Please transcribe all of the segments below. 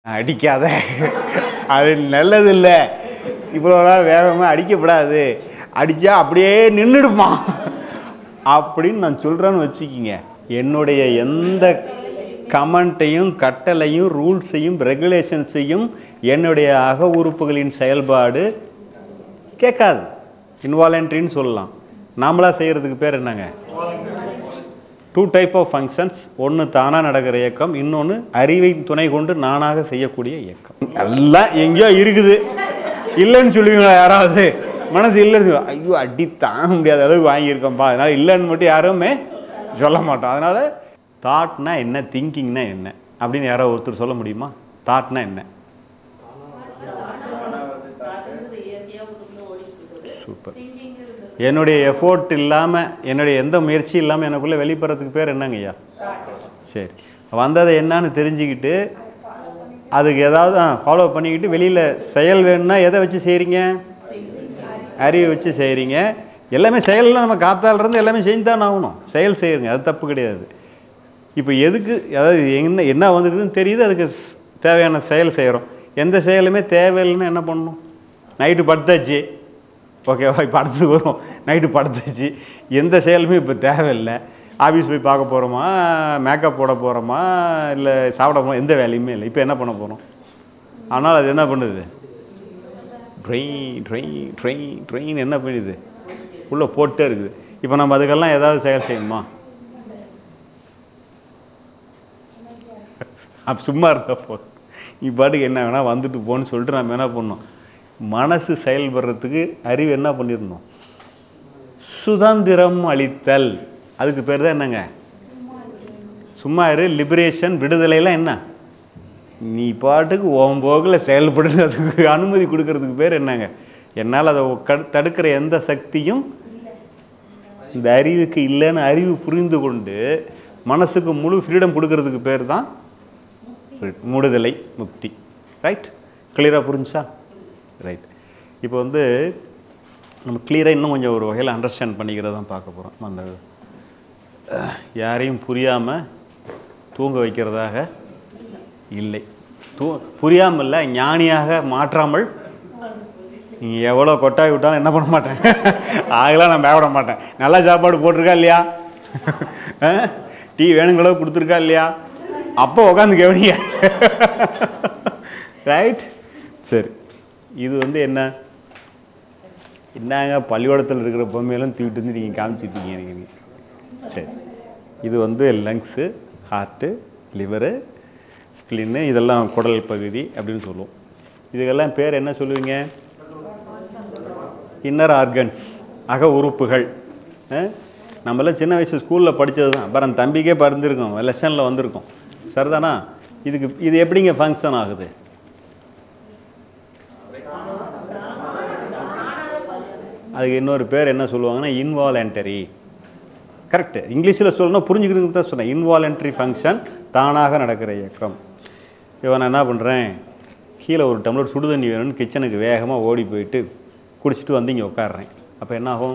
அடிக்காத அது நல்லதில்லை இவ்வளோ நாள் வேகமாக அடிக்கப்படாது அடித்தா அப்படியே நின்றுடுமா அப்படின்னு நான் சொல்கிறேன்னு வச்சுக்கிங்க என்னுடைய எந்த கமெண்ட்டையும் கட்டளையும் ரூல்ஸையும் ரெகுலேஷன்ஸையும் என்னுடைய அக உறுப்புகளின் செயல்பாடு கேட்காது இன்வாலண்ட்ரின்னு சொல்லலாம் நாமளாக செய்கிறதுக்கு பேர் என்னங்க டூ டைப் ஆஃப் ஃபங்க்ஷன்ஸ் ஒன்று தானாக நடக்கிற இயக்கம் இன்னொன்று அறிவை துணை கொண்டு நானாக செய்யக்கூடிய இயக்கம் எல்லாம் எங்கேயோ இருக்குது இல்லைன்னு சொல்லுவீங்களா யாராவது மனசு இல்லைன்னு சொல்லுவா. ஐயோ அடி தாங்க முடியாத அளவுக்கு வாங்கியிருக்கோம்ப்பா அதனால் இல்லைன்னு மட்டும் யாருமே சொல்ல மாட்டோம் அதனால் தாட்னா என்ன திங்கிங்னா என்ன அப்படின்னு யாரோ ஒருத்தர் சொல்ல முடியுமா தாட்னா என்ன சூப்பர் என்னுடைய எஃபோர்ட் இல்லாமல் என்னுடைய எந்த முயற்சி இல்லாமல் எனக்குள்ளே வெளிப்படுறதுக்கு பேர் என்னங்க ஐயா சரி வந்ததை என்னன்னு தெரிஞ்சுக்கிட்டு அதுக்கு ஏதாவது ஃபாலோ பண்ணிக்கிட்டு வெளியில் செயல் வேணும்னா எதை வச்சு செய்கிறீங்க அறிவை வச்சு செய்கிறீங்க எல்லாமே செயலில் நம்ம காத்தால இருந்து எல்லாமே செஞ்சு தான் ஆகணும் செயல் செய்யுங்க அது தப்பு கிடையாது இப்போ எதுக்கு அதாவது என்ன என்ன வந்துருக்குதுன்னு தெரியுது அதுக்கு ஸ்- தேவையான செயல் செய்கிறோம் எந்த செயலுமே தேவையில்லைன்னா என்ன பண்ணணும் நைட்டு படுத்தாச்சு ஓகேவா இப்போ அடுத்தது வரும் நைட்டு படுத்தாச்சு எந்த செயலுமே இப்போ தேவையில்லை ஆஃபீஸ் போய் பார்க்க போகிறோமா மேக்கப் போட போகிறோமா இல்லை சாப்பிட போகிறோம் எந்த வேலையுமே இல்லை இப்போ என்ன பண்ண போகிறோம் ஆனால் அது என்ன பண்ணுது ட்ரெயின் ட்ரெயின் ட்ரெயின் ட்ரெயின் என்ன பண்ணுது உள்ளே போட்டே இருக்குது இப்போ நம்ம அதுக்கெல்லாம் ஏதாவது செயல் செய்யணுமா அப்போ சும்மா இருந்தா போதும் நீ பாட்டுக்கு என்ன வேணால் வந்துட்டு போன்னு சொல்லிட்டு நம்ம என்ன பண்ணோம் மனசு செயல்படுறதுக்கு அறிவு என்ன பண்ணிடணும் சுதந்திரம் அளித்தல் அதுக்கு பேர் தான் என்னங்க சும்மா இரு லிபரேஷன் விடுதலைலாம் என்ன நீ பாட்டுக்கு ஓம் போக்கில் செயல்படுறதுக்கு அனுமதி கொடுக்கறதுக்கு பேர் என்னங்க என்னால் அதை கடு- தடுக்கிற எந்த சக்தியும் இந்த அறிவுக்கு இல்லைன்னு அறிவு புரிந்து கொண்டு மனசுக்கு முழு ஃப்ரீடம் கொடுக்கறதுக்கு பேர் தான் முடுதலை முக்தி ரைட் கிளியராக புரிஞ்சா ரைட் இப்போ வந்து நம்ம கிளியராக இன்னும் கொஞ்சம் ஒரு வகையில் அண்டர்ஸ்டாண்ட் பண்ணிக்கிறத தான் பார்க்க போகிறோம் அந்த அஹ், யாரையும் புரியாமல் தூங்க வைக்கிறதாக இல்லை தூ புரியாமல் இல்லை ஞானியாக மாற்றாமல் நீங்கள் எவ்வளோ கொட்டாய் விட்டாலும் என்ன பண்ண மாட்டேன் அதெல்லாம் நான் பயப்பட மாட்டேன் நல்லா சாப்பாடு போட்டிருக்கா இல்லையா அஹ்? டீ வேணுங்களோ கொடுத்துருக்கா இல்லையா அப்போ உட்காந்து கவனிங்க ரைட் சரி இது வந்து என்ன என்னங்க பள்ளிக்கூடத்தில் இருக்கிற பொம்மையெல்லாம் தூக்கிட்டு வந்து நீங்கள் காமிச்சிட்டீங்க எனக்கு நீ. சரி இது வந்து லங்ஸு ஹார்ட்டு லிவரு ஸ்பிளின்னு இதெல்லாம் குடல் பகுதி அப்படின்னு சொல்லுவோம் இதுக்கெல்லாம் பேர் என்ன சொல்லுவீங்க இன்னர் ஆர்கன்ஸ் அக உறுப்புகள் அஹ்? நம்மளாம் சின்ன வயசு ஸ்கூலில் படித்தது தான் அப்புறம் தம்பிக்கே பறந்துருக்கோம் லெசனில் வந்திருக்கோம் சரிதானா இதுக்கு இது எப்படிங்க ஃபங்க்ஷன் ஆகுது அதுக்கு இன்னொரு பேர் என்ன சொல்லுவாங்கன்னா இன்வாலண்டரி கரெக்டு இங்கிலீஷில் சொல்லணும் புரிஞ்சுக்கிறதுக்கு தான் சொன்னேன் இன்வாலண்டரி ஃபங்க்ஷன் தானாக நடக்கிற இயக்கம் இப்போ நான் என்ன பண்ணுறேன் கீழே ஒரு டம்ளர் சுடு தண்ணி வேணும்னு கிச்சனுக்கு வேகமாக ஓடி போயிட்டு குடிச்சிட்டு வந்து இங்கே உட்காடுறேன் அப்போ என்ன ஆகும்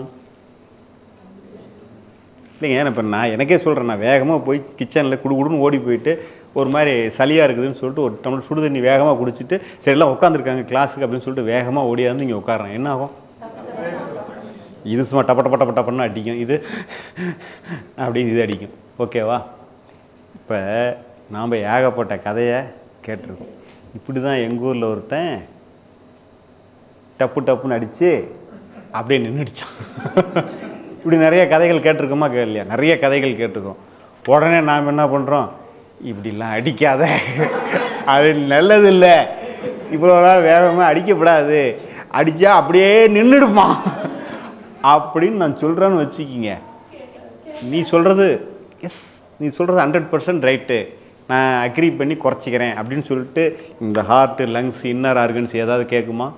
இல்லைங்க இப்போ நான் எனக்கே சொல்கிறேன் நான் வேகமாக போய் கிச்சனில் குடு குடுன்னு ஓடி போயிட்டு ஒரு மாதிரி சளியாக இருக்குதுன்னு சொல்லிட்டு ஒரு டம்ளர் சுடு தண்ணி வேகமாக குடிச்சிட்டு சரி எல்லாம் உட்காந்துருக்காங்க கிளாஸுக்கு அப்படின்னு சொல்லிட்டு வேகமாக ஓடியாந்து இங்கே உட்காடுறேன் என்ன ஆகும் இது சும்மா டப்ப டப்ப டப்ப டப்பன்னு அடிக்கும் இது அப்படின்னு இது அடிக்கும் ஓகேவா இப்போ நாம் ஏகப்பட்ட கதையை கேட்டிருக்கோம் இப்படி தான் எங்கள் ஊரில் ஒருத்தன் டப்பு டப்புன்னு அடித்து அப்படியே நின்றுடுச்சான் இப்படி நிறைய கதைகள் கேட்டிருக்கோமா கேட்கலையா நிறைய கதைகள் கேட்டிருக்கோம் உடனே நாம் என்ன பண்ணுறோம் இப்படிலாம் அடிக்காத அது நல்லதில்லை இவ்வளோ நாள் வேகமாக அடிக்கப்படாது அடித்தா அப்படியே நின்றுடுமா அப்படின்னு நான் சொல்கிறேன்னு வச்சுக்கிங்க நீ சொல்கிறது எஸ் நீ சொல்கிறது ஹண்ட்ரட் பர்சன்ட் ரைட்டு நான் அக்ரி பண்ணி குறைச்சிக்கிறேன் அப்படின்னு சொல்லிட்டு இந்த ஹார்ட்டு லங்ஸ் இன்னர் ஆர்கன்ஸ் ஏதாவது கேட்குமா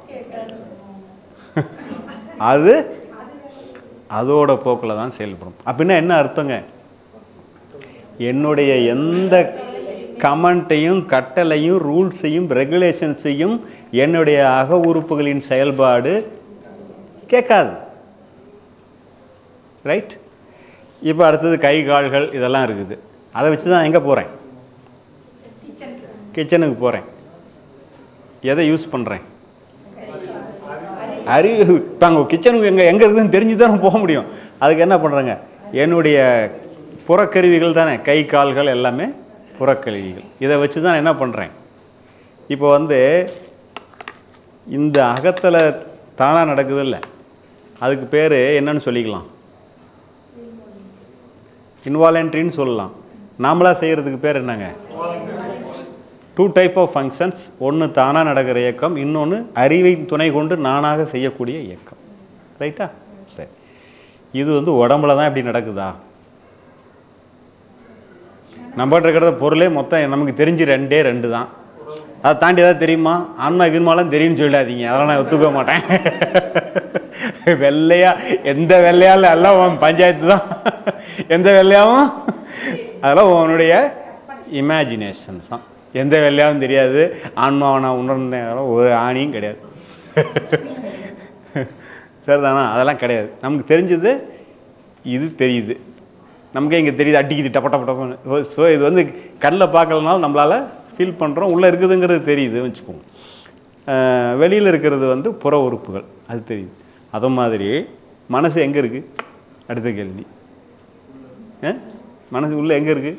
அது அதோட போக்கில் தான் செயல்படும் அப்படின்னா என்ன அர்த்தங்க என்னுடைய எந்த கமெண்ட்டையும் கட்டளையும் ரூல்ஸையும் ரெகுலேஷன்ஸையும் என்னுடைய அக உறுப்புகளின் செயல்பாடு கேட்காது ரைட் இப்போ அடுத்தது கை கால்கள் இதெல்லாம் இருக்குது அதை வச்சு தான் எங்கே போகிறேன் கிச்சனுக்கு போகிறேன் எதை யூஸ் பண்ணுறேன் அறிவு தாங்க கிச்சனுக்கு எங்கே எங்கே இருக்குதுன்னு தெரிஞ்சு தான் போக முடியும் அதுக்கு என்ன பண்ணுறேங்க என்னுடைய புறக்கருவிகள் தானே கை கால்கள் எல்லாமே புறக்கருவிகள் இதை வச்சு தான் என்ன பண்ணுறேன் இப்போ வந்து இந்த அகத்தில் தானாக நடக்குது இல்லை அதுக்கு பேர் என்னன்னு சொல்லிக்கலாம் இன்வாலண்ட்ரின்னு சொல்லலாம் நாமளாக செய்கிறதுக்கு பேர் என்னங்க டூ டைப் ஆஃப் ஃபங்க்ஷன்ஸ் ஒன்று தானாக நடக்கிற இயக்கம் இன்னொன்று அறிவை துணை கொண்டு நானாக செய்யக்கூடிய இயக்கம் ரைட்டா சரி இது வந்து உடம்புல தான் இப்படி நடக்குதா நம்மகிட்ட இருக்கிற பொருளே மொத்தம் நமக்கு தெரிஞ்சு ரெண்டே ரெண்டு தான் அதை தாண்டி ஏதாவது தெரியுமா ஆன்மா கின்மாலாம் தெரியும்னு சொல்லிடாதீங்க அதெல்லாம் நான் ஒத்துக்க மாட்டேன் வெள்ளையா எந்த வெள்ளையால எல்லாம் உன் பஞ்சாயத்து தான் எந்த வெள்ளையாவும் அதெல்லாம் உன்னுடைய இமேஜினேஷன்ஸ் தான் எந்த வெள்ளையாவும் தெரியாது ஆன்மாவை நான் உணர்ந்தேன் ஒரு ஆணியும் கிடையாது சரிதானா அதெல்லாம் கிடையாது நமக்கு தெரிஞ்சது இது தெரியுது நமக்கே இங்கே தெரியுது அடிக்குது டப்ப டப்ப டப்பன்னு ஸோ இது வந்து கண்ணில் பார்க்கலனாலும் நம்மளால் ஃபீல் பண்ணுறோம் உள்ளே இருக்குதுங்கிறது தெரியுது வச்சுக்கோங்க வெளியில் இருக்கிறது வந்து புற உறுப்புகள் அது தெரியுது அது மாதிரி மனசு எங்கே இருக்குது அடுத்த கேள்வி ஆ? மனசு உள்ளே எங்கே இருக்குது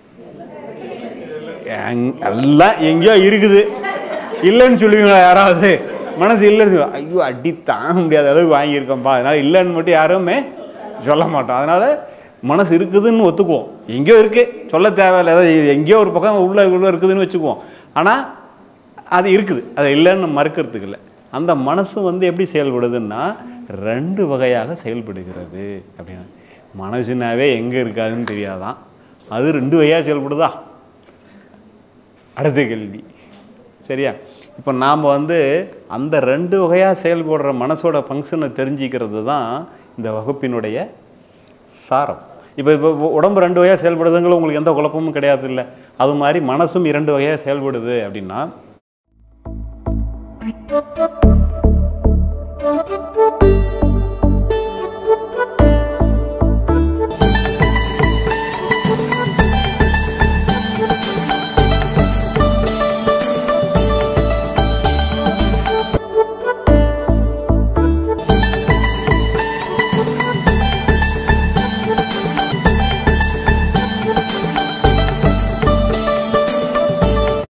எங்- எல்லாம் எங்கேயோ இருக்குது இல்லைன்னு சொல்லுவீங்களா யாராவது மனசு இல்லைன்னு சொல்லுவா- ஐயோ அடி தாங்க முடியாத அளவுக்கு வாங்கியிருக்கோம்ப்பா அதனால இல்லைன்னு மட்டும் யாருமே சொல்ல மாட்டோம் அதனால மனசு இருக்குதுன்னு ஒத்துக்குவோம் எங்கேயோ இருக்கு சொல்ல தேவையில்லை ஏதாவது எங்கேயோ ஒரு பக்கம் உள்ள உள்ள இருக்குதுன்னு வச்சுக்குவோம் ஆனால் அது இருக்குது அது இல்லைன்னு மறுக்கிறதுக்கு இல்லை அந்த மனசு வந்து எப்படி செயல்படுதுன்னா ரெண்டு வகையாக செயல்படுகிறது அப்படின்னா மனசுனாவே எங்கே இருக்காதுன்னு தெரியாதான் அது ரெண்டு வகையாக செயல்படுதா அடுத்த கேள்வி சரியா இப்போ நாம் வந்து அந்த ரெண்டு வகையாக செயல்படுற மனசோட ஃபங்க்ஷனை தெரிஞ்சிக்கிறது தான் இந்த வகுப்பினுடைய சாரம் இப்போ இப்போ உடம்பு ரெண்டு வகையாக செயல்படுதுங்கிற உங்களுக்கு எந்த குழப்பமும் கிடையாது இல்லை அது மாதிரி மனசும் இரண்டு வகையாக செயல்படுது அப்படின்னா Thank you.